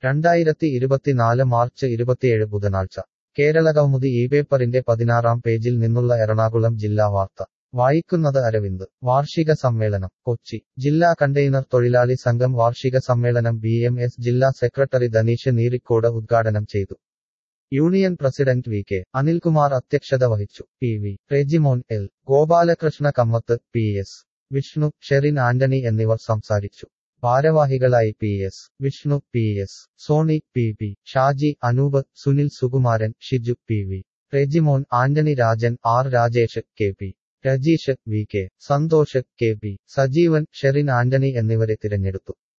രണ്ടായിരത്തി ഇരുപത്തിനാല് മാർച്ച് ഇരുപത്തിയേഴ് ബുധനാഴ്ച കേരള കൗമുദി ഈ പേപ്പറിന്റെ പതിനാറാം പേജിൽ നിന്നുള്ള എറണാകുളം ജില്ലാ വാർത്ത വായിക്കുന്നത് അരവിന്ദ് വാർഷിക സമ്മേളനം കൊച്ചി ജില്ലാ കണ്ടെയ്നർ തൊഴിലാളി സംഘം വാർഷിക സമ്മേളനം ബി എം എസ് ജില്ലാ സെക്രട്ടറി ധനീഷ് നീറിക്കോട് ഉദ്ഘാടനം ചെയ്തു union president V K Anilkumar അധ്യക്ഷത വഹിച്ചു P V Rejimon L Gopalakrishna Kammath P S Vishnu Sherin Antony എന്നിവർ സംസാരിച്ചു ഭാരവാഹികളായി P S Vishnu P S Sony P P Shaji Anoop Sunil Sukumaran Shiju P V Rejimon Antony Rajan R Rajesh K P Rajeesh V K Santhosh K P Sajeevan Sherin Antony എന്നിവരെ തിരഞ്ഞെടുത്തു